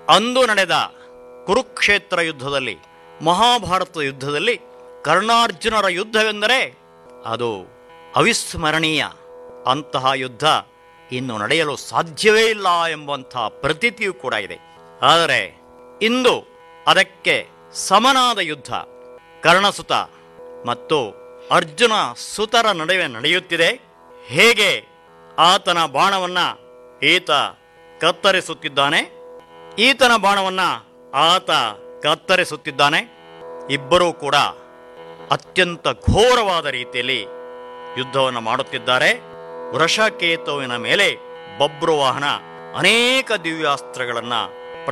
ಅಂದು ನಡೆದ ಕುರುಕ್ಷೇತ್ರ ಯುದ್ಧದಲ್ಲಿ ಮಹಾಭಾರತ ಯುದ್ಧದಲ್ಲಿ ಕರ್ಣಾರ್ಜುನರ ಯುದ್ಧವೆಂದರೆ ಅದು ಅವಿಸ್ಮರಣೀಯ ಅಂತಹ ಯುದ್ಧ ಇನ್ನು ನಡೆಯಲು ಸಾಧ್ಯವೇ ಇಲ್ಲ ಎಂಬಂತಹ ಪ್ರತೀತಿಯೂ ಕೂಡ ಇದೆ ಆದರೆ ಇಂದು ಅದಕ್ಕೆ ಸಮನಾದ ಯುದ್ಧ ಕರ್ಣಸುತ ಮತ್ತು ಅರ್ಜುನ ಸುತರ ನಡುವೆ ನಡೆಯುತ್ತಿದೆ ಹೇಗೆ ಆತನ ಬಾಣವನ್ನ ಈತ ಕತ್ತರಿಸುತ್ತಿದ್ದಾನೆ ಈತನ ಬಾಣವನ್ನ ಆತ ಕತ್ತರಿಸುತ್ತಿದ್ದಾನೆ ಇಬ್ಬರೂ ಕೂಡ ಅತ್ಯಂತ ಘೋರವಾದ ರೀತಿಯಲ್ಲಿ ಯುದ್ಧವನ್ನು ಮಾಡುತ್ತಿದ್ದಾರೆ ವೃಷಕೇತುವಿನ ಮೇಲೆ ಬಬ್ರುವಾಹನ ಅನೇಕ ದಿವ್ಯಾಸ್ತ್ರಗಳನ್ನ